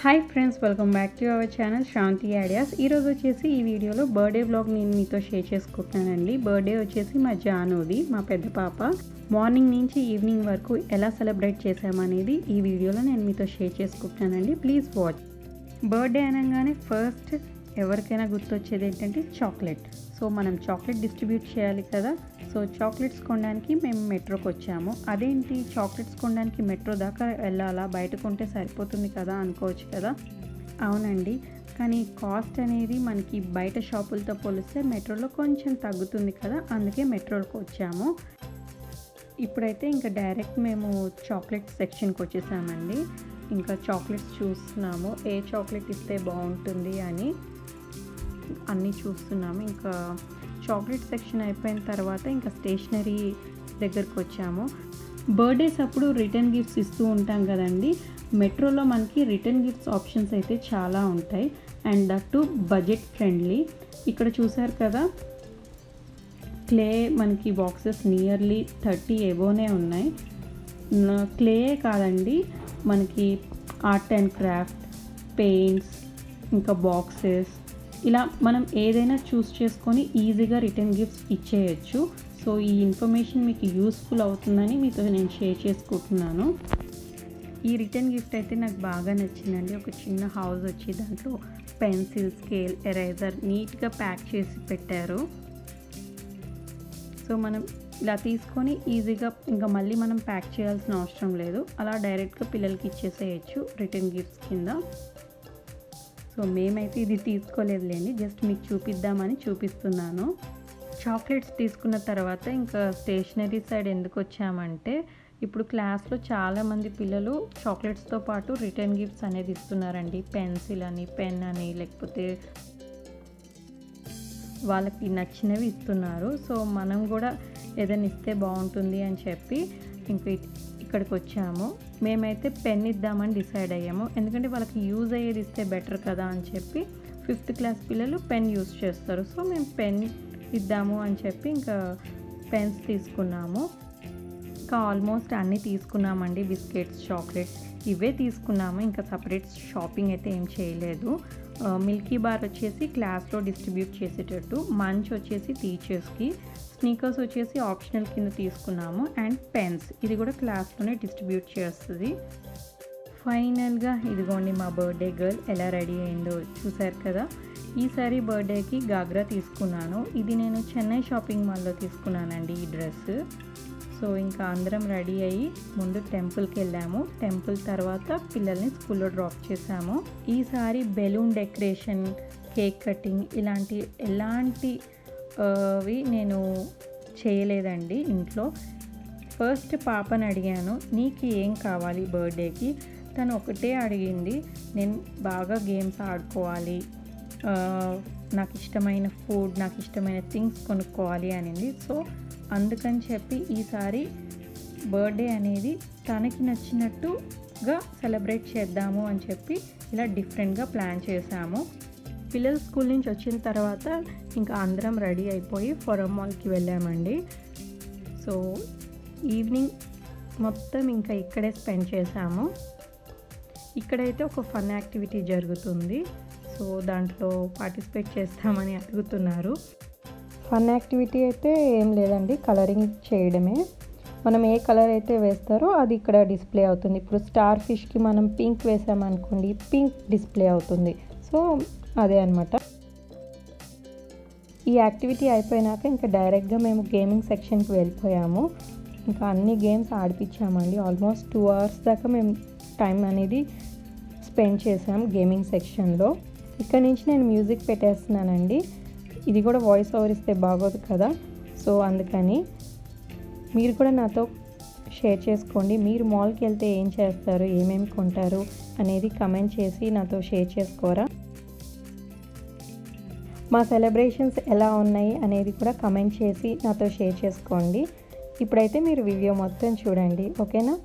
hi friends welcome back to our channel Shanti ideas ఈరోజు వచ్చేసి ఈ వీడియోలో బర్త్డే బ్లాగ్ నేను మీతో షేర్ చేసుకుంటున్నానండి బర్త్డే వచ్చేసి మా జానుది మా పెద్ద పాప మార్నింగ్ నుంచి ఈవినింగ్ వరకు ఎలా సెలబ్రేట్ చేసామనేది ఈ వీడియోలో నేను మీతో షేర్ చేసుకుంటున్నానండి ప్లీజ్ వాచ్ బర్త్డే అనగానే ఫస్ట్ ఎవరికైనా గుర్తొచ్చేది ఏంటంటే చాక్లెట్ సో మనం చాక్లెట్ డిస్ట్రిబ్యూట్ చేయాలి కదా సో చాక్లెట్స్ కొనడానికి మేము మెట్రోకి వచ్చాము అదేంటి చాక్లెట్స్ కొనడానికి మెట్రో దాకా వెళ్ళాలా బయట కొంటే సరిపోతుంది కదా అనుకోవచ్చు కదా అవునండి కానీ కాస్ట్ అనేది మనకి బయట షాపులతో పోలిస్తే మెట్రోలో కొంచెం తగ్గుతుంది కదా అందుకే మెట్రోకి వచ్చాము ఇప్పుడైతే ఇంకా డైరెక్ట్ మేము చాక్లెట్ సెక్షన్కి వచ్చేసామండి ఇంకా చాక్లెట్స్ చూస్తున్నాము ఏ చాక్లెట్ ఇస్తే బాగుంటుంది అని అన్నీ చూస్తున్నాము ఇంకా చాక్లెట్ సెక్షన్ అయిపోయిన తర్వాత ఇంకా స్టేషనరీ దగ్గరకు వచ్చాము బర్త్డేస్ అప్పుడు రిటర్న్ గిఫ్ట్స్ ఇస్తూ ఉంటాం కదండి మెట్రోలో మనకి రిటర్న్ గిఫ్ట్స్ ఆప్షన్స్ అయితే చాలా ఉంటాయి and that to budget friendly ఇక్కడ చూసారు కదా క్లే మనకి బాక్సెస్ నియర్లీ థర్టీ ఎబోనే ఉన్నాయి క్లే కాదండి మనకి ఆర్ట్ అండ్ క్రాఫ్ట్ పెయింట్స్ ఇంకా బాక్సెస్ ఇలా మనం ఏదైనా చూస్ చేసుకొని ఈజీగా రిటర్న్ గిఫ్ట్స్ ఇచ్చేయచ్చు సో ఈ ఇన్ఫర్మేషన్ మీకు యూస్ఫుల్ అవుతుందని మీతో నేను షేర్ చేసుకుంటున్నాను ఈ రిటర్న్ గిఫ్ట్ అయితే నాకు బాగా నచ్చిందండి ఒక చిన్న హౌస్ వచ్చి దాంట్లో పెన్సిల్ స్కేల్ ఎరేజర్ నీట్గా ప్యాక్ చేసి పెట్టారు సో మనం ఇలా తీసుకొని ఈజీగా ఇంకా మళ్ళీ మనం ప్యాక్ చేయాల్సిన అవసరం లేదు అలా డైరెక్ట్గా పిల్లలకి ఇచ్చేసేయచ్చు రిటర్న్ గిఫ్ట్స్ కింద సో మేమైతే ఇది తీసుకోలేదులేండి జస్ట్ మీకు చూపిద్దామని చూపిస్తున్నాను చాక్లెట్స్ తీసుకున్న తర్వాత ఇంకా స్టేషనరీ సైడ్ ఎందుకు వచ్చామంటే ఇప్పుడు క్లాస్లో చాలామంది పిల్లలు చాక్లెట్స్తో పాటు రిటర్న్ గిఫ్ట్స్ అనేది ఇస్తున్నారండి పెన్సిల్ అని పెన్ అని లేకపోతే వాళ్ళకి నచ్చినవి ఇస్తున్నారు సో మనం కూడా ఏదైనా ఇస్తే బాగుంటుంది అని చెప్పి ఇంక ఇక్కడికి వచ్చాము మేమైతే పెన్ ఇద్దామని డిసైడ్ అయ్యాము ఎందుకంటే వాళ్ళకి యూజ్ అయ్యేది ఇస్తే బెటర్ కదా అని చెప్పి ఫిఫ్త్ క్లాస్ పిల్లలు పెన్ యూజ్ చేస్తారు సో మేము పెన్ ఇద్దాము అని చెప్పి ఇంకా పెన్స్ తీసుకున్నాము ఇంకా ఆల్మోస్ట్ అన్నీ తీసుకున్నామండి బిస్కెట్స్ చాక్లెట్స్ ఇవే తీసుకున్నాము ఇంకా సపరేట్ షాపింగ్ అయితే ఏం చేయలేదు మిల్కీ బార్ వచ్చేసి క్లాస్లో డిస్ట్రిబ్యూట్ చేసేటట్టు మంచ్ వచ్చేసి టీచర్స్కి స్నీకర్స్ వచ్చేసి ఆప్షనల్ కింద తీసుకున్నాము అండ్ పెన్స్ ఇది కూడా క్లాస్లోనే డిస్ట్రిబ్యూట్ చేస్తుంది ఫైనల్గా ఇదిగోండి మా బర్త్డే గర్ల్ ఎలా రెడీ అయిందో చూసారు కదా ఈసారి బర్త్డేకి గాగ్రా తీసుకున్నాను ఇది నేను చెన్నై షాపింగ్ మాల్లో తీసుకున్నానండి ఈ డ్రెస్ సో ఇంకా అందరం రెడీ అయ్యి ముందు టెంపుల్కి వెళ్ళాము టెంపుల్ తర్వాత పిల్లల్ని స్కూల్లో డ్రాప్ చేసాము ఈసారి బెలూన్ డెకరేషన్ కేక్ కటింగ్ ఇలాంటి ఎలాంటివి నేను చేయలేదండి ఇంట్లో ఫస్ట్ పాపని అడిగాను నీకు ఏం కావాలి బర్త్డేకి తను ఒకటే అడిగింది నేను బాగా గేమ్స్ ఆడుకోవాలి నాకు ఇష్టమైన ఫుడ్ నాకు ఇష్టమైన థింగ్స్ కొనుక్కోవాలి అనింది సో అందుకని చెప్పి ఈసారి బర్త్డే అనేది తనకి నచ్చినట్టుగా సెలబ్రేట్ చేద్దాము అని చెప్పి ఇలా డిఫరెంట్గా ప్లాన్ చేశాము పిల్లలు స్కూల్ నుంచి వచ్చిన తర్వాత ఇంకా అందరం రెడీ అయిపోయి ఫొరం మాల్కి వెళ్ళామండి సో ఈవినింగ్ మొత్తం ఇంకా ఇక్కడే స్పెండ్ చేశాము ఇక్కడైతే ఒక ఫన్ యాక్టివిటీ జరుగుతుంది సో దాంట్లో పార్టిసిపేట్ చేస్తామని అడుగుతున్నారు ఫన్ యాక్టివిటీ అయితే ఏం లేదండి కలరింగ్ చేయడమే మనం ఏ కలర్ అయితే వేస్తారో అది ఇక్కడ డిస్ప్లే అవుతుంది ఇప్పుడు స్టార్ ఫిష్కి మనం పింక్ వేసామనుకోండి పింక్ డిస్ప్లే అవుతుంది సో అదే అనమాట ఈ యాక్టివిటీ అయిపోయినాక ఇంకా డైరెక్ట్గా మేము గేమింగ్ సెక్షన్కి వెళ్ళిపోయాము ఇంకా అన్ని గేమ్స్ ఆడిపించామండి ఆల్మోస్ట్ టూ అవర్స్ దాకా మేము టైం అనేది స్పెండ్ చేసాం గేమింగ్ సెక్షన్లో ఇక్కడ నుంచి నేను మ్యూజిక్ పెట్టేస్తున్నానండి ఇది కూడా వాయిస్ ఓవర్ ఇస్తే బాగోదు కదా సో అందుకని మీరు కూడా నాతో షేర్ చేసుకోండి మీరు మాల్కి వెళ్తే ఏం చేస్తారు ఏమేమి కొంటారు అనేది కమెంట్ చేసి నాతో షేర్ చేసుకోరా మా సెలబ్రేషన్స్ ఎలా ఉన్నాయి అనేది కూడా కమెంట్ చేసి నాతో షేర్ చేసుకోండి ఇప్పుడైతే మీరు వీడియో మొత్తం చూడండి ఓకేనా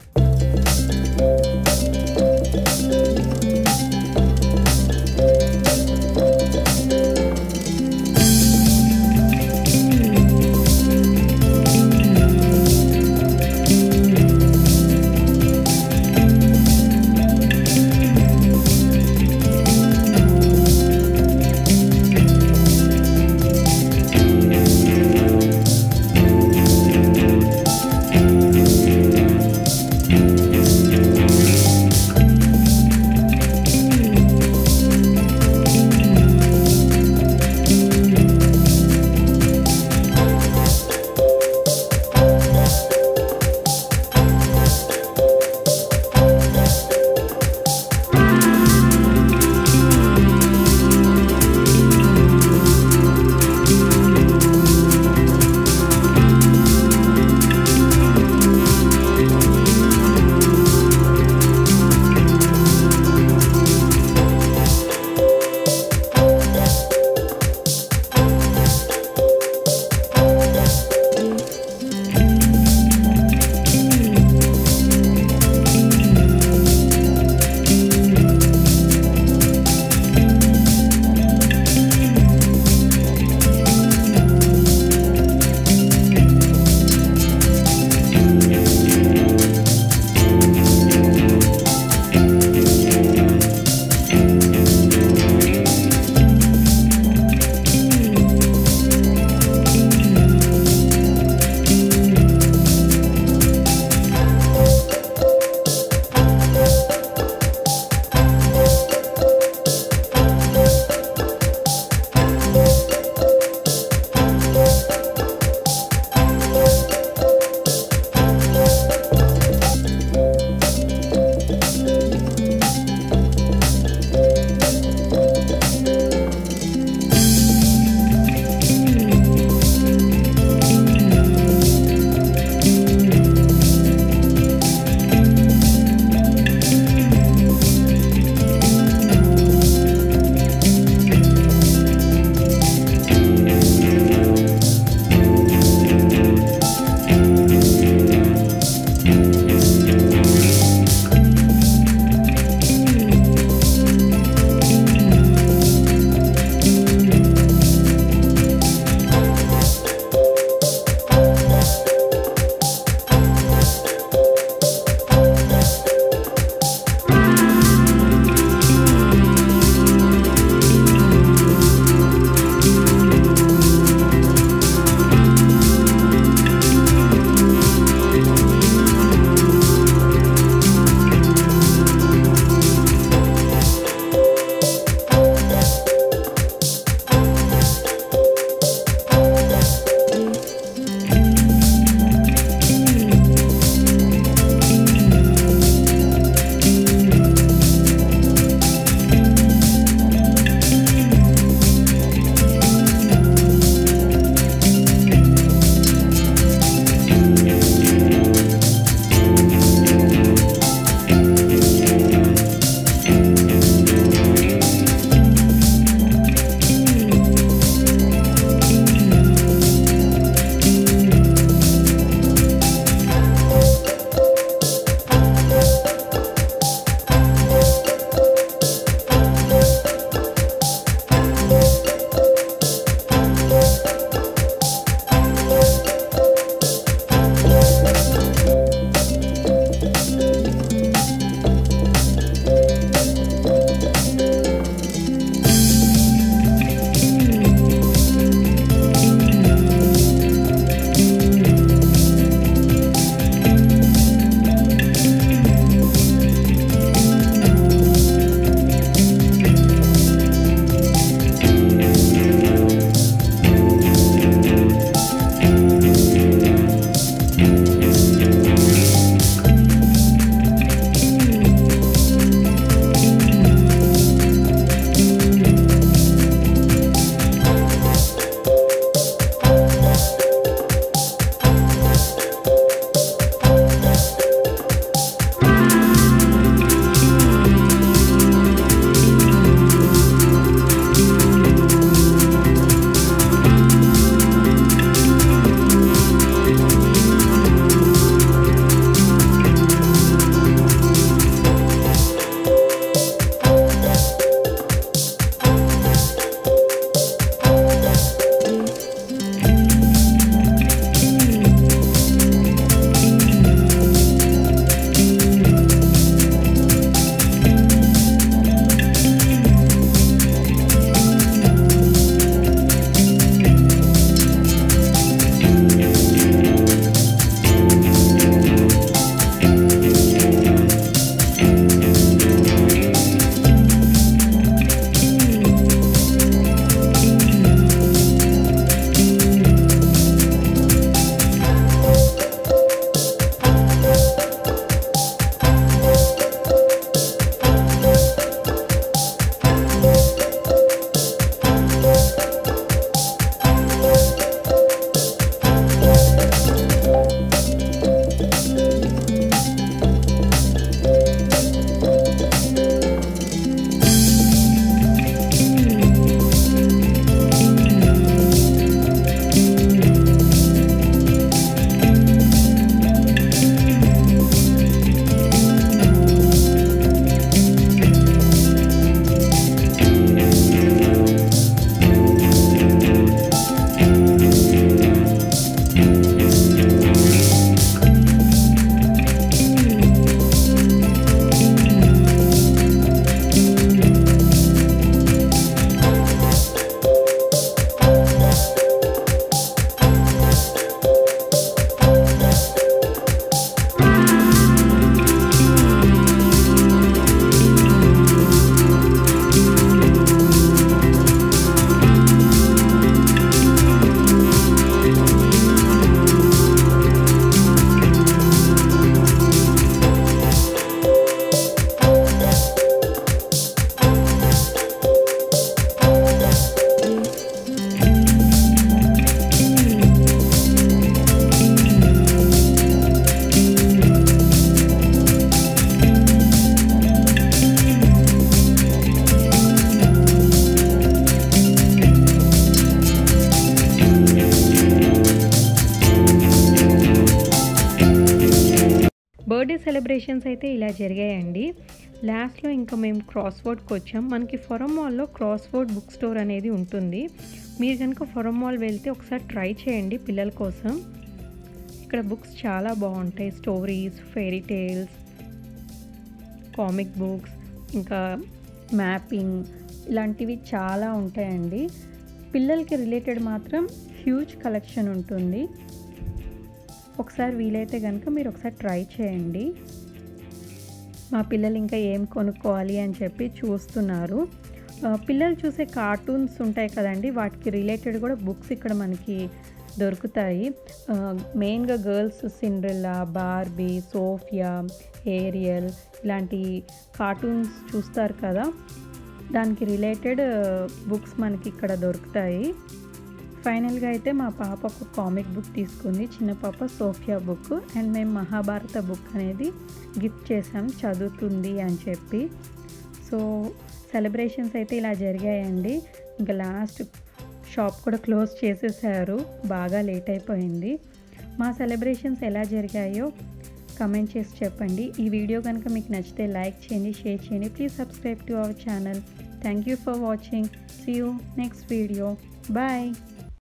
బర్త్డే సెలబ్రేషన్స్ అయితే ఇలా జరిగాయండి లాస్ట్లో ఇంకా మేము క్రాస్ వర్డ్కి వచ్చాం మనకి ఫొరం మాల్లో క్రాస్ వర్డ్ బుక్ స్టోర్ అనేది ఉంటుంది మీరు కనుక ఫొరం మాల్ వెళ్తే ఒకసారి ట్రై చేయండి పిల్లల కోసం ఇక్కడ బుక్స్ చాలా బాగుంటాయి stories fairy tales comic books ఇంకా మ్యాపింగ్ ఇలాంటివి చాలా ఉంటాయండి పిల్లలకి రిలేటెడ్ మాత్రం హ్యూజ్ కలెక్షన్ ఉంటుంది ఒకసారి వీలైతే కనుక మీరు ఒకసారి ట్రై చేయండి మా పిల్లలు ఇంకా ఏం కొనుక్కోవాలి అని చెప్పి చూస్తున్నారు ఆ, పిల్లలు చూసే కార్టూన్స్ ఉంటాయి కదండి వాటికి రిలేటెడ్ కూడా బుక్స్ ఇక్కడ మనకి దొరుకుతాయి ఆ, మెయిన్గా girls Cinderella Barbie Sofia Ariel ఇలాంటి కార్టూన్స్ చూస్తారు కదా దానికి రిలేటెడ్ బుక్స్ మనకి ఇక్కడ దొరుకుతాయి ఫైనల్గా అయితే మా పాప ఒక కామిక్ బుక్ తీసుకుంది చిన్న పాప సోఫియా బుక్ అండ్ మేము మహాభారత బుక్ అనేది గిఫ్ట్ చేసాం చదువుతుంది అని చెప్పి సో సెలబ్రేషన్స్ అయితే ఇలా జరిగాయండి ఇంకా లాస్ట్ షాప్ కూడా క్లోజ్ చేసేసారు బాగా లేట్ అయిపోయింది మా సెలబ్రేషన్స్ ఎలా జరిగాయో కమెంట్ చేసి చెప్పండి ఈ వీడియో కనుక మీకు నచ్చితే లైక్ చేయండి షేర్ చేయండి please subscribe to our channel thank you for watching see you next video bye